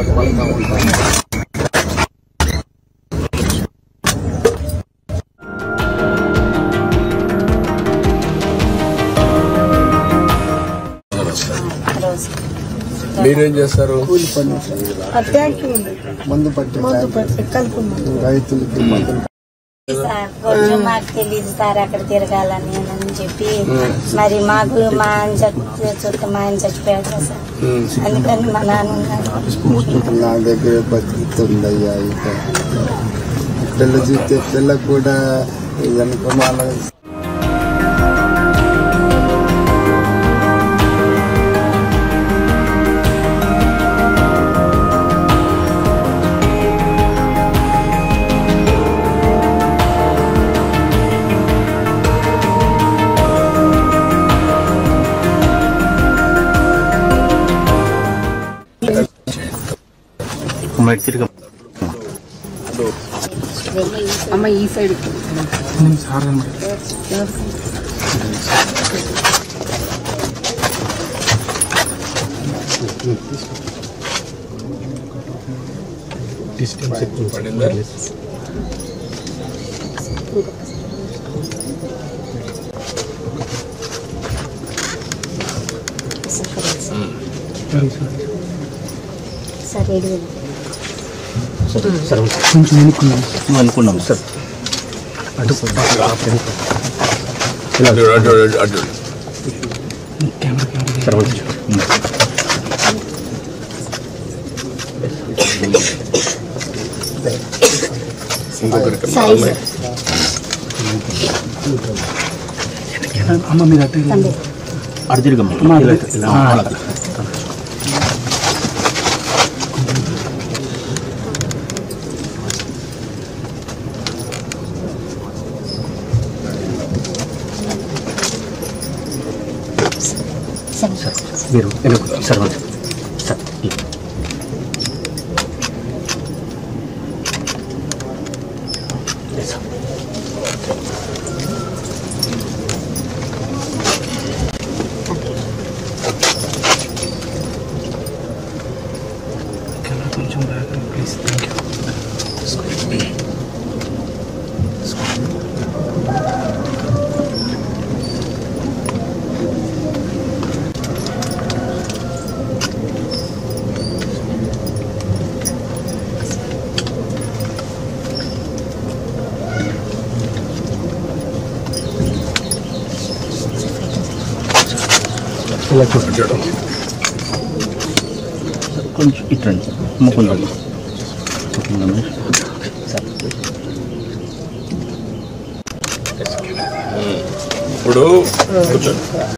పలుకుతా ఉంటాం మీరేం చేస్తారు ట్యాంక్ ఉంది మందు పట్టి మందు పట్టి కలుపున్నాం రైతులకి మందులు సార్ కొంచెం మాకు తెలియదు సార్ అక్కడ తిరగాలని అని చెప్పి మరి మాకు మా ఆయన చచ్చి- చుట్టూ మా ఆయన చచ్చిపోయాడు కదా సార్ అందుకని మా నాన్న ఉన్నారు నా దగ్గర బతుకుతుందయ్యా ఇక పిల్ల చూస్తే పిల్లకు కూడా వెనకమాల అమ్మ ఈ సైడ్ పడిందా సార్ ఏడు వేలు. అనుకున్నాం సార్ అటు అటు అటు అటు సర్వంచ్ ఇంకొకరికి సాయి సార్ అమ్మ మీరు అటు తండ్రి అటు తిరగమ్మ ఇలా ఇలా అలా. సరే మీరు వెనక్కు సర్వంచ్ సార్ కొంచెం బాగా ప్లీజ్ థ్యాంక్ యూ ఇలా చూడండి అటు కొంచెం ఇట్రండి అమ్మ కొంచెం కొంచెం సార్ ఇప్పుడు కూర్చోండి